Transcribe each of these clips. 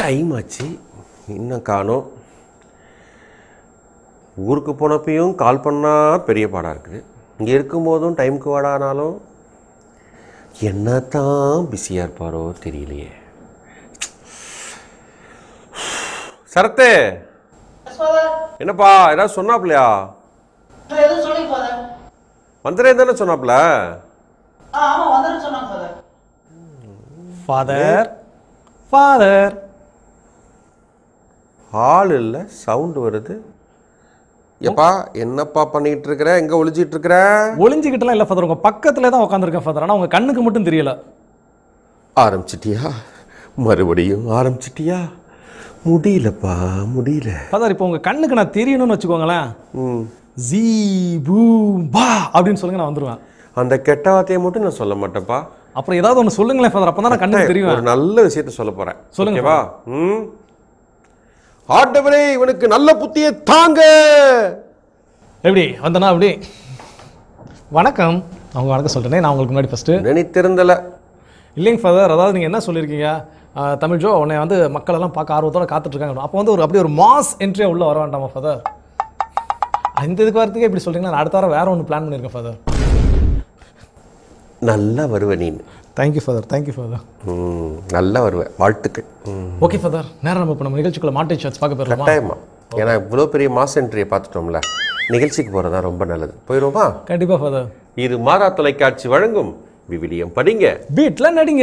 Time ஆச்சு இன்னும் காணோம் ஊருக்கு போனப்பையும் கால் பண்ணால் பெரிய பாடாக இருக்குது இங்கே இருக்கும்போதும் டைமுக்கு வாடானாலும் என்ன தான் பிஸியாக இருப்பாரோ தெரியலையே சரத்தே என்னப்பா ஏதாவது சொன்னாப்லையா எதுவும் சொல்லி ஃபாதர் வந்துடுறேன் தானே சொன்னாப்ல ஆ ஆமாம் வந்துட்டு சொன்னாங்க ஃபாதர் ஃபாதர் ஃபாதர் ஆள் இல்லை சவுண்டு வருது எப்பா என்னப்பா பண்ணிட்டு இருக்கிற எங்க ஒளிஞ்சிட்டு இருக்கிற ஒளிஞ்சிக்கிட்டுலாம் இல்லை ஃபாதர் உங்கள் பக்கத்தில் தான் உட்காந்துருக்கேன் ஃபாதர் ஆனால் உங்கள் கண்ணுக்கு மட்டும் தெரியல ஆரம்பிச்சிட்டியா மறுபடியும் ஆரம்பிச்சிட்டியா முடியலப்பா முடியல ஃபாதர் இப்போ உங்கள் கண்ணுக்கு நான் தெரியணும்னு வச்சுக்கோங்களேன் ம் ஜீ பூம் பா அப்படின்னு சொல்லுங்க நான் வந்துடுவேன் அந்த கெட்ட வார்த்தையை மட்டும் நான் சொல்ல மாட்டேன்ப்பா அப்புறம் ஏதாவது ஒன்று சொல்லுங்களேன் ஃபாதர் அப்போ தான் நான் கண்ணுக்கு ஒரு தெரியும் நல்ல விஷயத்த சொல்ல போறேன் சொல்லுங்க ஓகேவா ம் ஆண்டவரே இவனுக்கு நல்ல புத்தியை தாங்க எப்படி வந்தனா அப்படி வணக்கம் அவங்க வணக்கம் சொல்லிட்டேனே நான் உங்களுக்கு முன்னாடி ஃபஸ்ட்டு நினைத்திருந்தல இல்லைங்க ஃபாதர் அதாவது நீங்கள் என்ன சொல்லியிருக்கீங்க ஆஹ், தமிழ் ஜோ உன்னை வந்து மக்கள் எல்லாம் பார்க்க ஆர்வத்தோட காத்துட்ருக்காங்க அப்போ வந்து ஒரு அப்படியே ஒரு மாஸ் என்ட்ரியாக உள்ளே வர வேண்டாமா ஃபாதர் இந்த இதுக்கு வரதுக்கே இப்படி சொல்கிறீங்கன்னா நான் அடுத்த வாரம் வேற ஒன்று பிளான் பண்ணியிருக்கேன் ஃபாதர் நல்லா வருவ நீ தேங்க்யூ ஃபாதர் தேங்க்யூ ஃபாதர் ம் நல்லா வருவ வாழ்த்துக்கள் ம் ஓகே ஃபாதர் நேரம் நம்ம இப்போ நம்ம நிகழ்ச்சிக்குள்ள மாட்டை ஷாட்ஸ் பார்க்க போயிடலாமா கட்டாயமா ஏன்னா இவ்வளோ பெரிய மாஸ் என்ட்ரியை பார்த்துட்டோம்ல நிகழ்ச்சிக்கு போகிறதா ரொம்ப நல்லது போயிடுவோமா கண்டிப்பாக ஃபாதர் இது மாதா தொலைக்காட்சி வழங்கும் விவிலியம் படிங்க வீட்டில் நடிங்க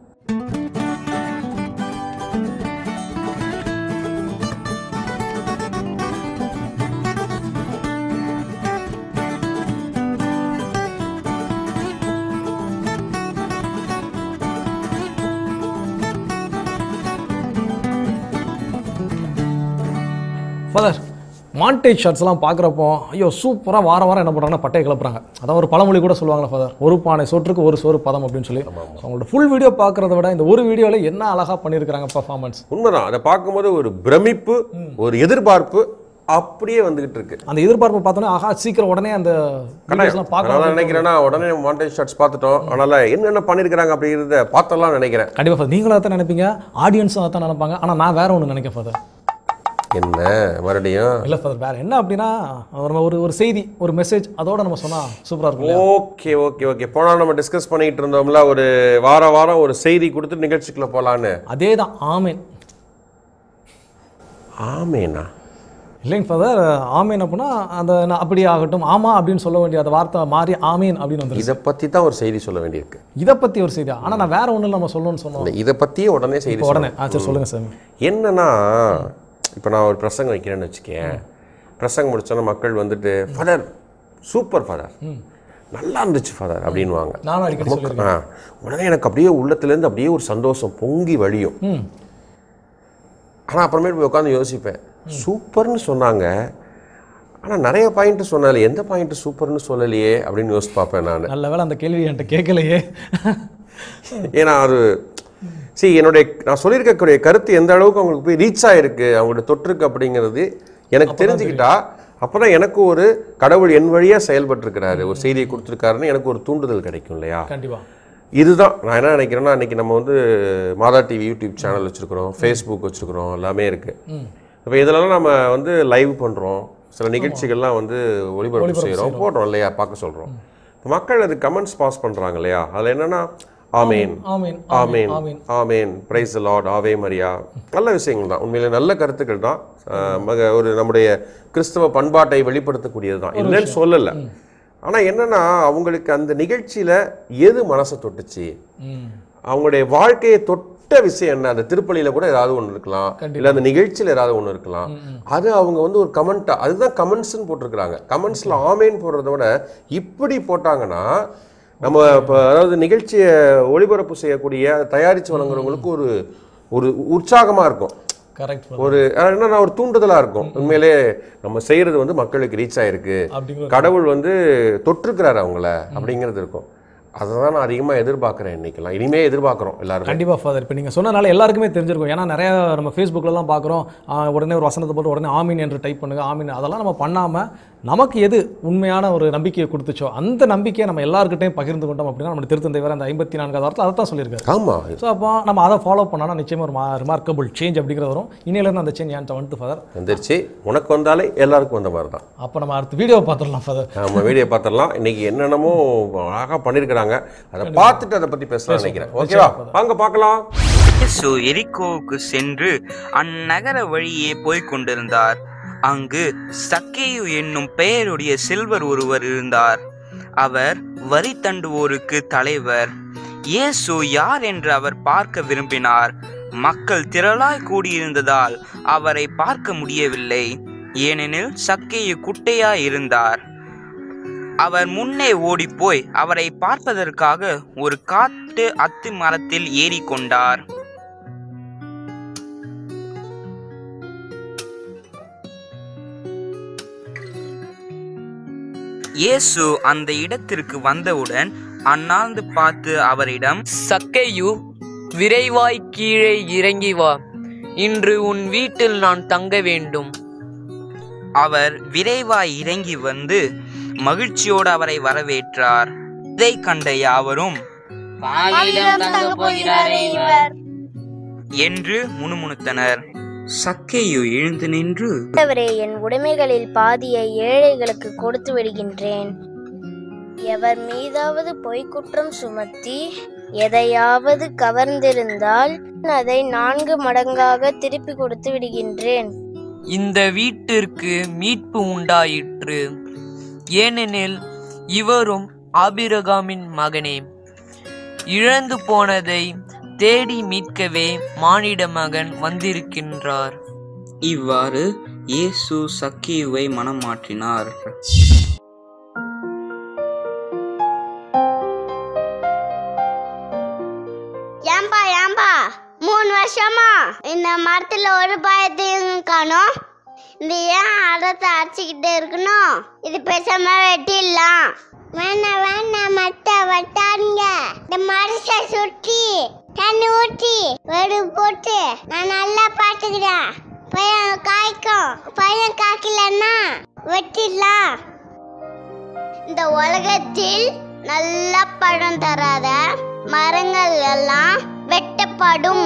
ஃபாதர் மாண்டேஜ் ஷாட்ஸ்லாம் பார்க்குறப்போ ஐயோ சூப்பராக வார வாரம் என்ன பண்ணுறாங்கன்னா பட்டையை கிளப்புறாங்க அதான் ஒரு பழமொழி கூட சொல்லுவாங்களே ஃபாதர் ஒரு பானை சோற்றுக்கு ஒரு சோறு பதம் அப்படின்னு சொல்லி So, அவங்களோட ஃபுல் வீடியோ பார்க்குறத விட இந்த ஒரு வீடியோவில் என்ன அழகாக பண்ணியிருக்கிறாங்க பர்ஃபார்மன்ஸ் உண்மைதான் அதை பார்க்கும்போது ஒரு பிரமிப்பு ஒரு எதிர்பார்ப்பு அப்படியே வந்துகிட்டு இருக்கு அந்த எதிர்பார்ப்பை பார்த்தோன்னே ஆஹா சீக்கிரம் உடனே அந்த வீடியோஸ்லாம் நான் பார்க்கலாம் நினைக்கிறேன்னா உடனே மாண்டேஜ் ஷாட்ஸ் பார்த்துட்டோம் அதனால என்னென்ன பண்ணியிருக்கிறாங்க அப்படிங்கிறத பார்த்தலாம் நினைக்கிறேன் கண்டிப்பாக ஃபாதர் நீங்களும் அதான் நினைப்பீங்க ஆடியன்ஸும் அதான் நினைப்பாங்க ஆனால் நான் வேற ஒன்று நினைக்கிறேன் ஃபாதர் என்ன மறுபடியும் இல்லை ஃபாதர் வேற என்ன அப்படின்னா நம்ம ஒரு ஒரு செய்தி ஒரு மெசேஜ் அதோட நம்ம சொன்னால் சூப்பராக இருக்கும் இல்லையா? ஓகே ஓகே ஓகே போனா நம்ம டிஸ்கஸ் பண்ணிட்டு இருந்தோம்ல ஒரு வார வாரம் ஒரு செய்தி கொடுத்து நிகழ்ச்சிக்குள்ள போலான்னு அதே தான் ஆமேன் ஆமேனா இல்லைங்க ஃபாதர் ஆமீன் அப்படின்னா அந்த நான் அப்படி ஆகட்டும் ஆமா அப்படின்னு சொல்ல வேண்டிய அந்த வார்த்தை மாறி ஆமீன் அப்படின்னு வந்துருச்சு இதை பத்தி தான் ஒரு செய்தி சொல்ல வேண்டியிருக்கு இதை பற்றி ஒரு செய்தி ஆனால் நான் வேற ஒன்றும் நம்ம சொல்லணும்னு சொன்னோம் இந்த இதை பத்தியே உடனே செய்தி இப்போ உடனே ஆ சரி சொல்லுங்க சாமி என்னன்னா இப்போ நான் ஒரு பிரசங்கம் வைக்கிறேன்னு வச்சுக்கேன் பிரசங்கம் முடிச்சோன்னா மக்கள் வந்துட்டு ஃபாதர் சூப்பர் ஃபாதர் நல்லா இருந்துச்சு ஃபாதர் அப்படின்வாங்க நானும் அடிக்கடி சொல்லியிருக்கேன் ஆ, உடனே எனக்கு அப்படியே உள்ளத்துலேருந்து அப்படியே ஒரு சந்தோஷம் பொங்கி வழியும் ம் ஆனால் அப்புறமேட்டு போய் உட்காந்து யோசிப்பேன் சூப்பர்னு சொன்னாங்க ஆனால் நிறைய பாயிண்ட் சொன்னால எந்த பாயிண்ட் சூப்பர்னு சொல்லலையே அப்படின்னு யோசிச்சு பார்ப்பேன் நான் நல்ல வேளை அந்த கேள்வி என்கிட்ட கேட்கலையே ஏன்னா அது சரி என்னுடைய நான் சொல்லியிருக்கக்கூடிய கருத்து எந்த அளவுக்கு அவங்களுக்கு போய் ரீச் ஆயிருக்கு அவங்களுடைய தொற்றுக்கு அப்படிங்கிறது எனக்கு தெரிஞ்சுக்கிட்டா அப்பதான் எனக்கு ஒரு கடவுள் என் வழியா செயல்பட்டிருக்கிறாரு ஒரு செய்தியை கொடுத்துருக்காருன்னு எனக்கு ஒரு தூண்டுதல் கிடைக்கும் இல்லையா கண்டிப்பா இதுதான் நான் என்ன நினைக்கிறேன்னா அன்னைக்கு நம்ம வந்து மாதா டிவி யூடியூப் சேனல் வச்சிருக்கிறோம் ஃபேஸ்புக் வச்சிருக்கிறோம் எல்லாமே இருக்கு இப்போ இதெல்லாம் நம்ம வந்து லைவ் பண்றோம் சில நிகழ்ச்சிகள்லாம் வந்து ஒளிபரப்பு செய்கிறோம் போடுறோம் இல்லையா பார்க்க சொல்றோம் இப்ப மக்கள் அது கமெண்ட்ஸ் பாஸ் பண்றாங்க இல்லையா அதுல என்னன்னா ஆமேன் ஆமீன் ஆமேன் ஆமீன் ஆமேன் பிரைஸ் லார்ட் ஆவே மரியா நல்ல விஷயங்கள் தான் உண்மையிலே நல்ல கருத்துக்கள் தான் அஹ், மக ஒரு நம்முடைய கிறிஸ்தவ பண்பாட்டை வெளிப்படுத்தக்கூடியது தான் இல்லைன்னு சொல்லலை ஆனா என்னன்னா அவங்களுக்கு அந்த நிகழ்ச்சியில எது மனசை தொட்டுச்சு ம் அவங்களுடைய வாழ்க்கையை தொட்ட விஷயம் என்ன அந்த திருப்பலியில கூட ஏதாவது ஒன்று இருக்கலாம் இல்ல அந்த நிகழ்ச்சியில ஏதாவது ஒன்று இருக்கலாம் அது அவங்க வந்து ஒரு கமெண்டா அதுதான் கமெண்ட்ஸ்னு போட்டிருக்கிறாங்க கமெண்ட்ஸ்ல ஆமேன்னு போடுறத விட இப்படி போட்டாங்கன்னா நம்ம இப்போ அதாவது நிகழ்ச்சியை ஒளிபரப்பு செய்யக்கூடிய அதை தயாரிச்சு வழங்குறவங்களுக்கு ஒரு ஒரு உற்சாகமா இருக்கும் கரெக்ட் ஒரு அஹ் என்னன்னா ஒரு தூண்டுதலா இருக்கும் உண்மையிலே நம்ம செய்யறது வந்து மக்களுக்கு ரீச் ஆயிருக்கு அப்படிங்கிற கடவுள் வந்து தொற்றுக்கிறாரு அவங்கள அப்படிங்கிறது இருக்கும் அதை தான் நான் அதிகமாக எதிர்பார்க்குறேன் இன்னைக்கெல்லாம் இனிமே எதிர்பார்க்குறோம் எல்லாருமே கண்டிப்பா ஃபாதர் இப்போ நீங்க சொன்னனால எல்லாருக்குமே தெரிஞ்சிருக்கும் ஏன்னா நிறைய நம்ம ஃபேஸ்புக்லலாம் பார்க்குறோம் உடனே ஒரு வசனத்தை போட்டு உடனே ஆமீன் என்று டைப் பண்ணுங்க ஆமீன் அதெல்லாம் நம்ம பண்ணாம நமக்கு எது உண்மையான ஒரு நம்பிக்கையை கொடுத்துச்சோ அந்த நம்பிக்கையை நம்ம எல்லாருக்கிட்டையும் பகிர்ந்து கொண்டோம் அப்படின்னா நம்ம திருத்தந்தை வேற அந்த ஐம்பத்தி நான்காவது வாரத்தில் அதை தான் சொல்லியிருக்காரு ஆமா ஸோ அப்போ நம்ம அதை ஃபாலோ பண்ணோம்னா நிச்சயமாக ஒரு ரிமார்க்கபிள் சேஞ்ச் அப்படிங்கிறது வரும் இன்னையிலேருந்து அந்த சேஞ்ச் ஏன்ட்ட வந்துட்டு ஃபாதர் வந்துருச்சு உனக்கு வந்தாலே எல்லாருக்கும் வந்த மாதிரி தான் அப்போ நம்ம அடுத்த வீடியோவை பார்த்துடலாம் ஃபாதர் நம்ம வீடியோ பார்த்துடலாம் இன்னைக்கு என்னென்னமோ அழகாக பண்ணியிருக்கிறாங்க அதை பார்த்துட்டு அதை பற்றி பேசலாம் நினைக்கிறேன் ஓகேவா வாங்க பார்க்கலாம் இயேசு எரிகோவுக்கு சென்று அந்நகர வழியே போய்க் கொண்டிருந்தார் அங்கு சக்கேயு என்னும் பெயருடைய செல்வர் ஒருவர் இருந்தார் அவர் வரி தண்டுவோருக்கு தலைவர் இயேசு யார் என்று அவர் பார்க்க விரும்பினார் மக்கள் திரளாய் கூடியிருந்ததால் அவரை பார்க்க முடியவில்லை ஏனெனில் சக்கேயு குட்டையாய் இருந்தார் அவர் முன்னே ஓடிப்போய் அவரை பார்ப்பதற்காக ஒரு காட்டு அத்தி மரத்தில் ஏறிக்கொண்டார் இயேசு அந்த இடத்திற்கு வந்தவுடன் அண்ணாந்து பார்த்து அவரிடம் சக்கையு விரைவாய் கீழே இறங்கி வா இன்று உன் வீட்டில் நான் தங்க வேண்டும் அவர் விரைவாய் இறங்கி வந்து மகிழ்ச்சியோடு அவரை வரவேற்றார் இதை கண்ட யாவரும் என்று முணுமுணுத்தனர் சக்கேயு எழுந்து நின்று ஆண்டவரே என் உடைமைகளில் பாதியை ஏழைகளுக்கு கொடுத்து விடுகின்றேன் எவர் மீதாவது பொய்க்குற்றம் சுமத்தி எதையாவது கவர்ந்திருந்தால் அதை நான்கு மடங்காக திருப்பி கொடுத்து விடுகின்றேன் இந்த வீட்டிற்கு மீட்பு உண்டாயிற்று ஏனெனில் இவரும் ஆபிரகாமின் மகனே இழந்து போனதை தேடி மீட்கவே மானிட மகன் வந்திருக்கின்றார் இவ்வாறு இயேசு சக்கேயுவை மனம் மாற்றினார் ஏம்பா ஏம்பா மூணு வருஷமா இந்த மரத்துல ஒரு பயத்தையும் காணோம் இந்த ஏன் அடத்தை அடிச்சுக்கிட்டே இருக்கணும் இது பேசாம வெட்டிடலாம் வேணாம் வேணாம் மட்ட வெட்டாருங்க இந்த மரத்தை சுற்றி தண்ணி ஊற்றி வெடு போட்டு நான் நல்லா பாத்துக்கிறேன் பையன் காய்க்கும் பையன் காய்க்கலன்னா வெட்டிடலாம் இந்த உலகத்தில் நல்ல பழம் தராத மரங்கள் எல்லாம் வெட்டப்படும்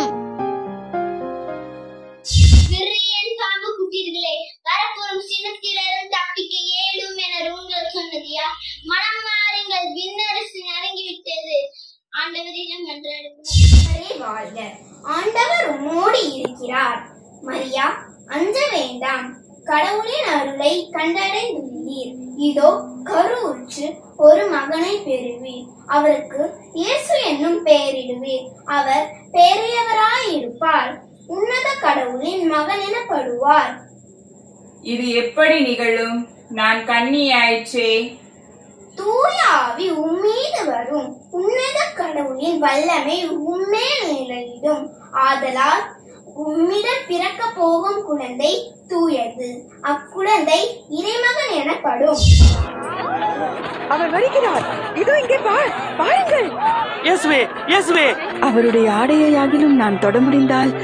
விரியன் பாம்பு குட்டீர்களே வரப்போறும் சினத்திலிருந்து தப்பிக்க ஏழும் என உங்கள் சொன்னதியா மனம் மாறுங்கள் விண்ணரசு நெருங்கிவிட்டது ஆண்டவரிடம் என்றாடுங்கள் வாழ்க ஆண்டவர் உம்மோடு இருக்கிறார் மரியா அஞ்ச வேண்டாம் கடவுளின் அருளை கண்டடைந்துள்ளீர் இதோ கருவுற்று ஒரு மகனை பெறுவீர் அவருக்கு இயேசு என்னும் பெயரிடுவீர் அவர் பெரியவராயிருப்பார் உன்னத கடவுளின் மகன் எனப்படுவார் இது எப்படி நிகழும் நான் கன்னியாயிற்றே தூய ஆவி உம்மீது வரும் உன்னத கடவுளின் வல்லமை உம்மேல் நிலையிடும் ஆதலால் உம்மிடம் பிறக்க போகும் குழந்தை தூயது அக்குழந்தை இறைமகன் எனப்படும் அவர் வருகிறார் இதோ இங்கே பார் பாருங்கள் இயேசுவே இயேசுவே அவருடைய ஆடையையாகிலும் நான் தொட முடிந்தால்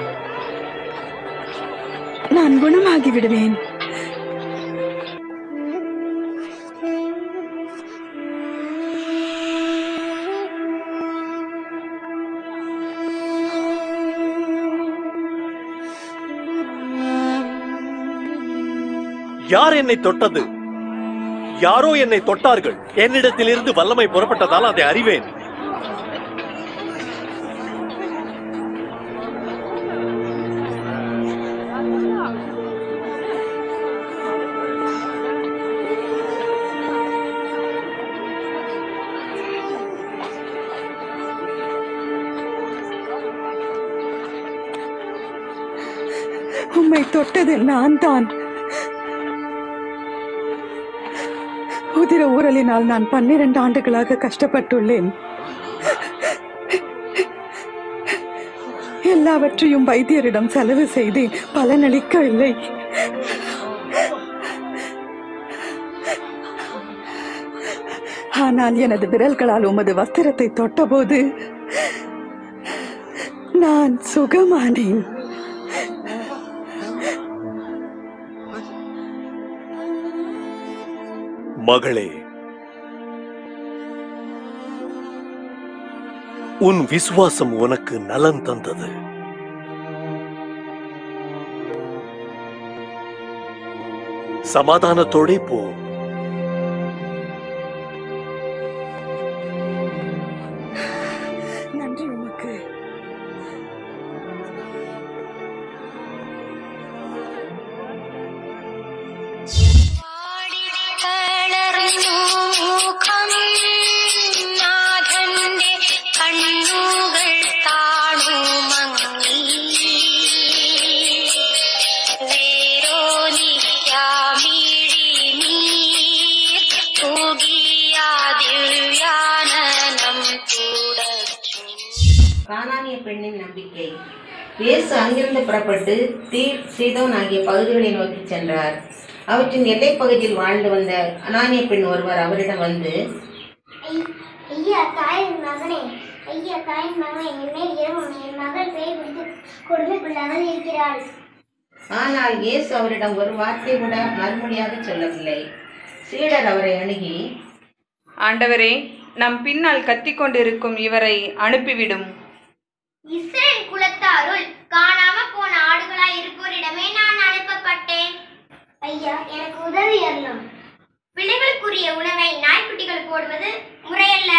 நான் குணமாகி விடுவேன் யார் என்னை தொட்டது யாரோ என்னை தொட்டார்கள் என்னிடத்திலிருந்து வல்லமை புறப்பட்டதால் அதை அறிவேன் உம்மை தொட்டது நான் தான் உதிர ஊரலினால் நான் பன்னிரண்டு ஆண்டுகளாக கஷ்டப்பட்டுள்ளேன் எல்லாவற்றையும் வைத்தியரிடம் செலவு செய்தேன் பலனளிக்கவில்லை ஆனால் எனது விரல்களால் உமது வஸ்திரத்தை தொட்டபோது நான் சுகமானேன் மகளே உன் விசுவாசம் உனக்கு நலன் தந்தது சமாதானத்தோடே போ நன்றி உமக்கு കണ്ണുകൾ കാണുമങ്ങി വേരോനിക്കാമിഴി നീർ തൂകിയാ ദിവ്യാനനം തുടച്ചു கானானிய பெண்ணின் நம்பிக்கை இயேசு அங்கிருந்து புறப்பட்டு தீர் சீதோன் ஆகிய பகுதிகளை நோக்கி சென்றார் அவற்றின் எல்லைப் பகுதியில் வாழ்ந்து வந்த அனானிய பெண் ஒருவர் அவரிடம் வந்து ஐயா தாயின் மகனே ஐயா தாயின் மகனே என்மேல் இரவும் என் மகள் பேய் பிடித்து கொடுமைக்குள்ளாக இருக்கிறாள் ஆனால் இயேசு அவரிடம் ஒரு வார்த்தை கூட மறுமொழியாக சொல்லவில்லை சீடர் அவரை அணுகி ஆண்டவரே நம் பின்னால் கத்திக் கொண்டிருக்கும் இவரை அனுப்பிவிடும் இஸ்ரேல் குலத்தாருள் காணாம போன ஆடுகளாய் இருப்போரிடமே நான் அனுப்பப்பட்டேன் ஐயா எனக்கு உதவி அருளும் பிள்ளைகளுக்குரிய உணவை நாய்க்குட்டிகள் போடுவது முறையல்ல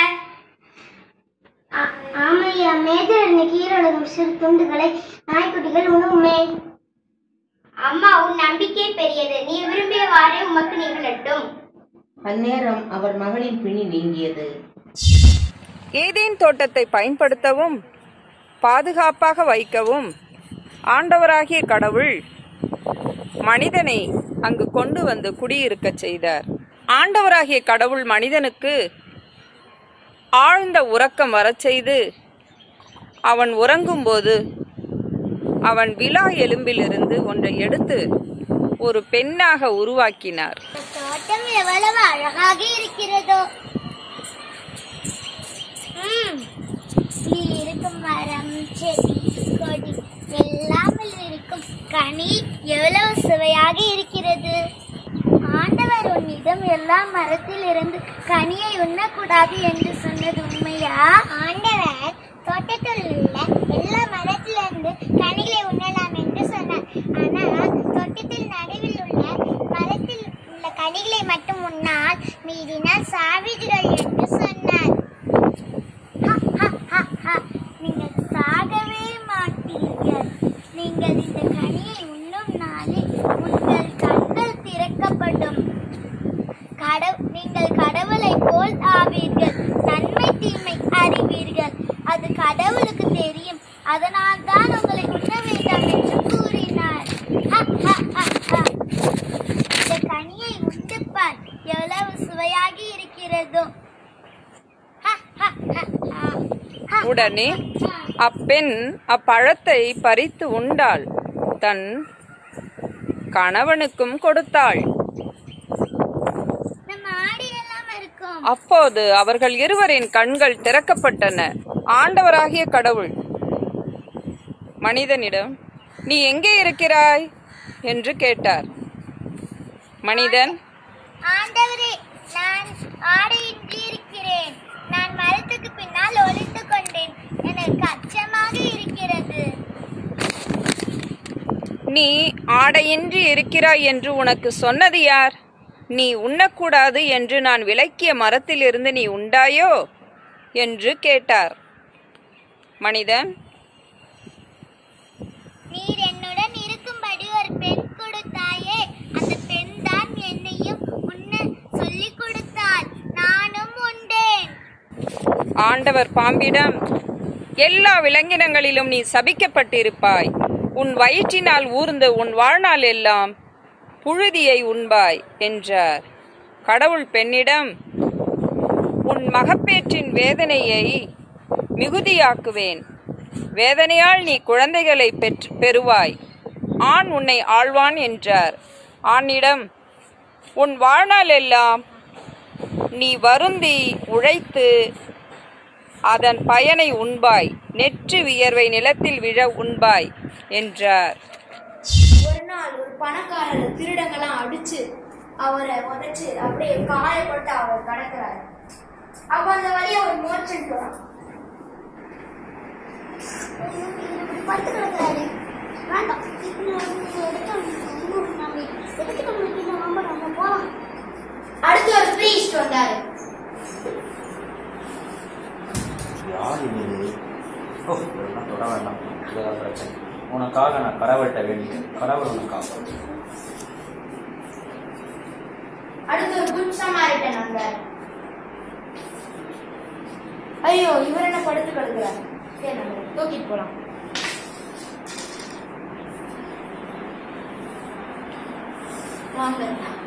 ஆமையா மேஜரனை கீழழுகும் சிறு துண்டுகளை நாய்க்குட்டிகள் உணவுமே அம்மா உன் நம்பிக்கை பெரியது நீ விரும்பியவாறே உமக்கு நிகழட்டும் அந்நேரம் அவர் மகளின் பிணி நீங்கியது ஏதேன் தோட்டத்தை பயன்படுத்தவும் பாதுகாப்பாக வைக்கவும் ஆண்டவராகிய கடவுள் மனிதனை அங்கு கொண்டு வந்து குடியிருக்கச் செய்தார் ஆண்டவராகிய கடவுள் மனிதனுக்கு ஆழ்ந்த உறக்கம் வரச் செய்து அவன் உறங்கும்போது அவன் விலா எலும்பிலிருந்து ஒன்றை எடுத்து ஒரு பெண்ணாக உருவாக்கினார் தோட்டம் எவ்வளவு அழகாக இருக்கிறதோ ம், இதில் இருக்கும் மரம் செடி கொடி எல்லாமில் இருக்கும் கனி எவ்வளவு சுவையாக இருக்கிறது ஆண்டவர் உன்னிடம் எல்லா மரத்தில் இருந்து கனியை உண்ணக்கூடாது என்று சொன்னது உண்மையா ஆண்டவர் தோட்டத்தில் உள்ள எல்லா மரத்திலிருந்து கனிகளை உண்ணலாம் என்று சொன்னார் ஆனால் தோட்டத்தில் நடுவில் உள்ள மரத்தில் உள்ள கனிகளை மட்டும் உண்ணால் மீறினால் சாவீர்கள் என்று சொன்னார் ஹ, ஹ, ஹ, ஹ. நீங்கள் சாகவே மாட்டீர்கள் நீங்கள் இந்த கனியை உண்ணும் நாளில் உங்கள் கண்கள் திறக்கப்படும் கடவு நீங்கள் கடவுளை போல் ஆவீர்கள் நன்மை தீமை அறிவீர்கள் அது கடவுளுக்கு தெரியும் அதனால் தான் உங்களை உண்ண வேண்டாம் என்று கூறினார் ஹ, ஹ, ஹ, ஹ. இந்த கனியை உண்டு பார் எவ்வளவு சுவையாக இருக்கிறதோ ஹ, ஹ, ஹ, ஹ. உடனே அப்பெண் அப்பழத்தை பறித்து உண்டாள் தன் கணவனுக்கும் கொடுத்தாள் நம்ம ஆடி எல்லாம் இருக்கும் அப்போது அவர்கள் இருவரின் கண்கள் திறக்கப்பட்டன ஆண்டவராகிய கடவுள் மனிதனிடம் நீ எங்கே இருக்கிறாய் என்று கேட்டார் மனிதன் ஆண்டவரே நான் ஆடையின்றி இருக்கிறேன் நான் மரத்துக்கு பின்னால் ஒளிந்து கொண்டேன் எனக்கு அச்சமாக இருக்கிறது நீ ஆடையின்றி இருக்கிறாய் என்று உனக்கு சொன்னது யார் நீ உண்ணக்கூடாது என்று நான் விலக்கிய மரத்திலிருந்து நீ உண்டாயோ என்று கேட்டார் மனிதன் நீர் என்னுடன் இருக்கும்படி ஒரு பெண் கொடுத்தாயே அந்த பெண் தான் என்னையும் உண்ண சொல்லிக் கொடுத்தாள் நானும் உண்டேன் ஆண்டவர் பாம்பிடம் எல்லா விலங்கினங்களிலும் நீ சபிக்கப்பட்டிருப்பாய் உன் வயிற்றினால் ஊர்ந்து உன் வாழ்நாள் எல்லாம் புழுதியை உண்பாய் என்றார் கடவுள் பெண்ணிடம் உன் மகப்பேற்றின் வேதனையை மிகுதியாக்குவேன் வேதனையால் நீ குழந்தைகளை பெற்று பெறுவாய் ஆண் உன்னை ஆழ்வான் என்றார் ஆணிடம் உன் வாழ்நாள் எல்லாம் நீ வருந்தி உழைத்து அதன் பயனை உண்பாய் நெற்று வியர்வை நிலத்தில் விழ உண்பாய் என்றார் ஒரு நாள் ஒரு பணக்காரர் திருடங்களாம் அடிச்சு அவரை உடைச்சு அப்படியே காயப்பட்டு அவர் கடக்கிறாரு அப்ப அந்த வழியா ஒரு மோர்ச்சன்ட் வரும் படுத்து கிடக்குறாரு வேண்டாம் இப்போ நான் எடுத்து நம்ம எதுக்கு நம்மளுக்கு இந்த ரொம்ப நம்ம போகலாம் அடுத்து ஒரு பிரீஸ்ட் வந்தாரு யார் இது ஓ இதெல்லாம் தொட வேண்டாம் இதெல்லாம் பிரச்சனை உனக்காக நான் கடவுள்கிட்ட வேண்டிட்டேன் கடவுள் உனக்கு காப்பாற்று அடுத்து ஒரு குட் சமாரிட்டன் வந்தாரு ஐயோ இவர் என்ன படுத்து கிடக்குறாரு சரி நம்ம தூக்கிட்டு போலாம் வாங்க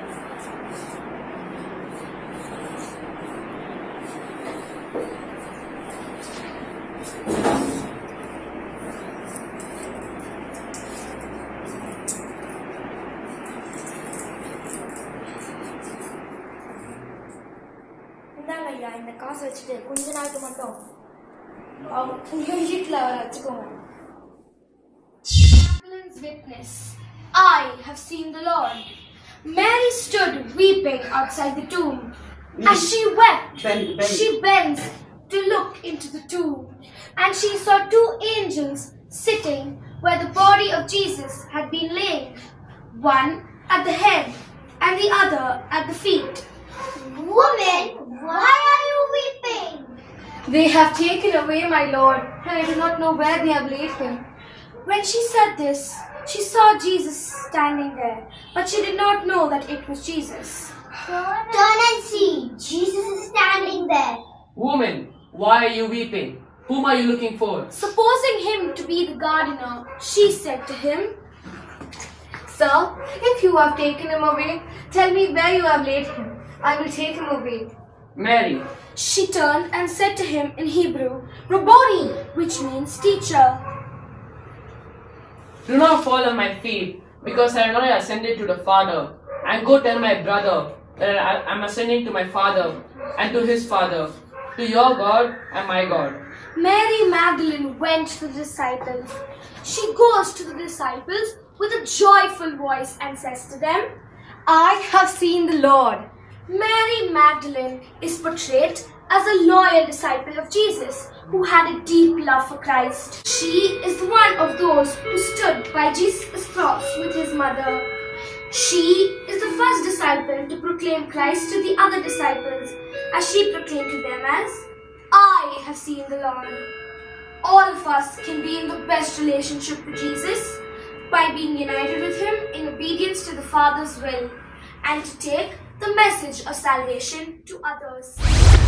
இந்தாங்க ஐயா இந்த காசை வச்சுட்டு கொஞ்ச நாளுக்கு மட்டும் அவங்க உங்க வீட்டில் அவரை வச்சுக்கோங்க Magdalene's witness. I have seen the Lord. Mary stood weeping outside the tomb. As she wept, Bend, bend. she bent to look into the tomb, and she saw two angels sitting where the body of Jesus had been laid, one at the head and the other at the feet. Woman, why are you weeping? They have taken away my Lord, and I do not know where they have laid him. When she said this, she saw Jesus standing there, but she did not know that it was Jesus. Turn and see. Jesus is standing there. Woman, why are you weeping? Whom are you looking for? Supposing him to be the gardener, she said to him, Sir, if you have taken him away, tell me where you have laid him. I will take him away. Mary. She turned and said to him in Hebrew, Rabboni, which means teacher. Do not fall on my feet, because I am not ascended to the Father. And go tell my brother that I am ascending to my Father and to his Father, to your God and my God. Mary Magdalene went to the disciples. She goes to the disciples with a joyful voice and says to them, I have seen the Lord. Mary Magdalene is portrayed as a loyal disciple of Jesus who had a deep love for Christ. She is one of those who stood by Jesus' cross with his mother. She is the first disciple to proclaim Christ to the other disciples, as she proclaimed to them as, I have seen the Lord. All of us can be in the best relationship with Jesus by being united with Him in obedience to the Father's will and to take the message of salvation to others.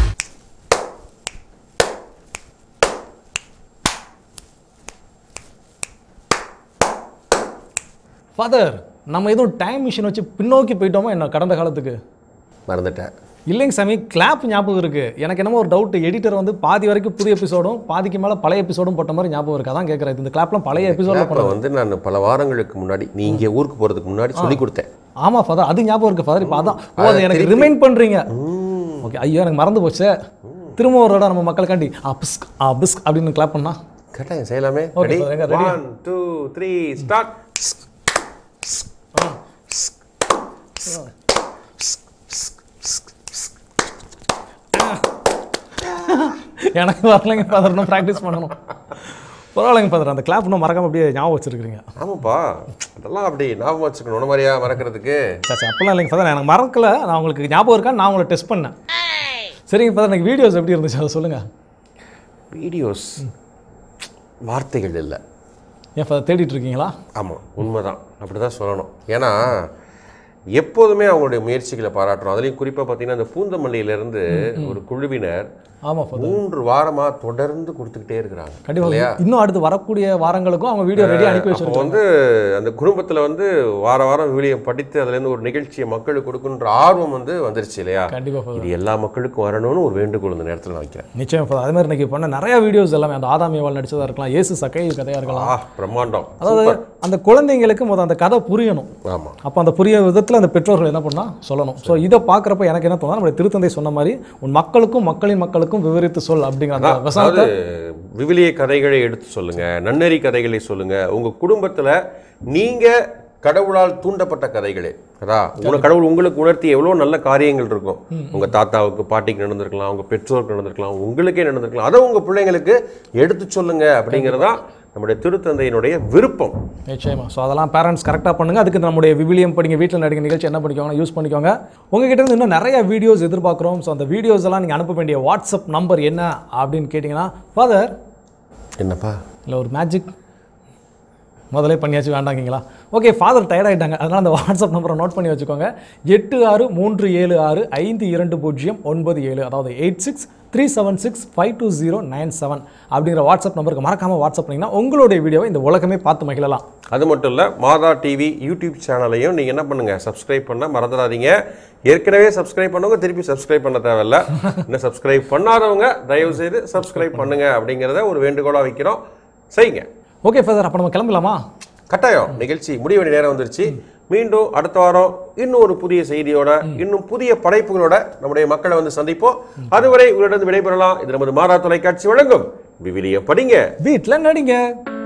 Father நம்ம எதுவும் time machine வச்சு பின்னோக்கி போயிட்டோமா என்ன கடந்த காலத்துக்கு மறந்துட்டேன் இல்லைங்க சாமி கிளாப் ஞாபகம் இருக்கு எனக்கு என்னமோ ஒரு டவுட் எடிட்டர் வந்து பாதி வரைக்கும் புது எபிசோடும் பாதிக்கு மேலே பழைய எபிசோடும் போட்ட மாதிரி ஞாபகம் இருக்கு அதான் கேட்குறேன் இந்த கிளாப்லாம் பழைய எபிசோட இப்போ வந்து நான் பல வாரங்களுக்கு முன்னாடி நீ இங்கே ஊருக்கு போகிறதுக்கு முன்னாடி சொல்லி கொடுத்தேன் ஆமா ஃபாதர் அது ஞாபகம் இருக்கு ஃபாதர் இப்போ அதான் ஓ அதை அதை எனக்கு திருப்பி- ரிமைண்ட் பண்றீங்க ஓகே ஐயோ எனக்கு மறந்து போச்சு திரும்ப ஒரு இடம் நம்ம மக்களுக்காண்டி அபிஸ்க் அபிஸ்க் அப்படின்னு கிளாப் பண்ணா கட்டாயம் செய்யலாமே Okay, ரெடி sir, எங்க ready? One two three start எனக்கு வரலைங்க ஃபாதர் இன்னும் ப்ராக்டிஸ் பண்ணணும் பரவாயில்லைங்க ஃபாதர் அந்த கிளாப் இன்னும் மறக்காம அப்படியே ஞாபகம் வச்சிருக்கீங்க ஆமாப்பா அதெல்லாம் அப்படி ஞாபகம் வச்சுக்கணும் உன மாதிரியா மறக்கிறதுக்கு சரி அப்பெல்லாம் இல்லைங்க ஃபாதர் எனக்கு மறக்கல நான் உங்களுக்கு ஞாபகம் இருக்கா நான் உங்களை டெஸ்ட் பண்ணேன் சரிங்க ஃபாதர் எனக்கு வீடியோஸ் எப்படி இருந்துச்சு அதை சொல்லுங்க வீடியோஸ் வார்த்தைகள் இல்லை ஏன் ஃபாதர் தேடிட்டு இருக்கீங்களா ஆமாம் உண்மைதான் அப்படி தான் சொல்லணும் ஏன்னா எப்போதுமே அவங்களுடைய முயற்சிகளை பாராட்டுறோம் அதுலேயும் குறிப்பாக பார்த்தீங்கன்னா இந்த பூந்தமல்லியிலேருந்து ஒரு குழுவினர் ஆமா ஃபாதர் மூன்று வாரமாக தொடர்ந்து கொடுத்துக்கிட்டே இருக்கிறாங்க கண்டிப்பா இல்லையா இன்னும் அடுத்து வரக்கூடிய வாரங்களுக்கும் அவங்க வீடியோ ரெடி அனுப்பி அப்போ வச்சிருக்காங்க வந்து அந்த குடும்பத்தில் வந்து வார வாரம் விவிலியம் படித்து அதுலேருந்து ஒரு நிகழ்ச்சியை மக்களுக்கு கொடுக்குன்ற ஆர்வம் வந்து வந்துருச்சு இல்லையா கண்டிப்பா ஃபாதர் இது எல்லா மக்களுக்கும் வரணும்னு ஒரு வேண்டுகோள் இந்த நேரத்தில் நான் வைக்கிறேன் நிச்சயம் ஃபாதர் அதே மாதிரி இன்னைக்கு பண்ண நிறைய வீடியோஸ் எல்லாமே அந்த ஆதாம் ஏவாள் நடிச்சதா இருக்கலாம் இயேசு சக்கை கதையா இருக்கலாம் ஆ பிரம்மாண்டம் அதாவது சூப்பர். அந்த குழந்தைங்களுக்கு முதல் அந்த கதை புரியணும் ஆமாம் அப்போ அந்த புரிய விதத்தில் அந்த பெற்றோர்கள் என்ன பண்ணா சொல்லணும் ஸோ இதை பார்க்குறப்ப எனக்கு என்ன தோணுது நம்முடைய திருத்தந்தை சொன்ன மாதிரி உன் மக்களுக்கும் மக்களின் மக்களுக்கும் விவரித்து சொல் அப்படிங்கிற அந்த அதான், வசனத்தை அதாவது விவிலிய கதைகளை எடுத்து சொல்லுங்க நன்னெறி கதைகளை சொல்லுங்க உங்க குடும்பத்துல நீங்க கடவுளால் தூண்டப்பட்ட கதைகளே அதா உங்களை கடவுள் உங்களுக்கு உணர்த்தி எவ்வளோ நல்ல காரியங்கள் இருக்கும் ம். உங்க தாத்தாவுக்கு பாட்டிக்கு நடந்திருக்கலாம் உங்க பெற்றோருக்கு நடந்திருக்கலாம் உங்களுக்கே நடந்திருக்கலாம் அதை உங்க பிள்ளைங்களுக்கு எடுத்து சொல்லுங்க அப்படிங்கிறதா நம்முடைய திருத்தந்தையினுடைய விருப்பம் நிச்சயமா ஸோ அதெல்லாம் பேரண்ட்ஸ் கரெக்டாக பண்ணுங்க அதுக்கு நம்முடைய விவிலியம் படிங்க வீட்டில் நடிக்க நிகழ்ச்சி என்ன பண்ணிக்கோங்க யூஸ் பண்ணிக்கோங்க உங்ககிட்ட இருந்து இன்னும் நிறைய வீடியோஸ் எதிர்பார்க்குறோம் ஸோ அந்த வீடியோஸ் எல்லாம் நீங்கள் அனுப்ப வேண்டிய வாட்ஸ்அப் நம்பர் என்ன அப்படின்னு கேட்டிங்கன்னா ஃபாதர் என்னப்பா இல்லை ஒரு மேஜிக் முதலே பண்ணியாச்சு வேண்டாங்கீங்களா ஓகே ஃபாதர் டயர்ட் ஆகிட்டாங்க அதனால் அந்த வாட்ஸ்அப் நம்பரை நோட் பண்ணி வச்சுக்கோங்க எட்டு ஆறு மூன்று ஏழு ஆறு ஐந்து இரண்டு பூஜ்ஜியம் ஒன்பது ஏழு அதாவது eight six three seven six five two zero nine seven அப்படிங்கிற வாட்ஸ்அப் நம்பருக்கு மறக்காமல் வாட்ஸ்அப் பண்ணிங்கன்னா உங்களுடைய வீடியோவை இந்த உலகமே பார்த்து மகிழலாம் அது மட்டும் இல்லை மாதா டிவி யூடியூப் சேனலையும் நீங்கள் என்ன பண்ணுங்க சப்ஸ்கிரைப் பண்ண மறந்துடாதீங்க ஏற்கனவே சப்ஸ்கிரைப் பண்ணவங்க திருப்பி சப்ஸ்கிரைப் பண்ண தேவையில்ல இன்னும் சப்ஸ்கிரைப் பண்ணாதவங்க தயவு செய்து சப்ஸ்கிரைப் பண்ணுங்க அப்படிங்கிறத ஒரு வேண்டுகோளாக வைக்கிறோம் செய்யுங்க ஓகே ஃபாதர் அப்போ நம்ம கிளம்பலாமா கட்டாயம் நிகழ்ச்சி முடிய வேண்டிய நேரம் வந்துருச்சு மீண்டும் அடுத்த வாரம் இன்னும் ஒரு புதிய செய்தியோட இன்னும் புதிய படைப்புகளோட நம்முடைய மக்களை வந்து சந்திப்போம் அதுவரை உங்களிடம் விடைபெறலாம் இது நமது மாதா தொலைக்காட்சி வழங்கும் விவிலியம் படிங்க வீட்டில் நடிங்க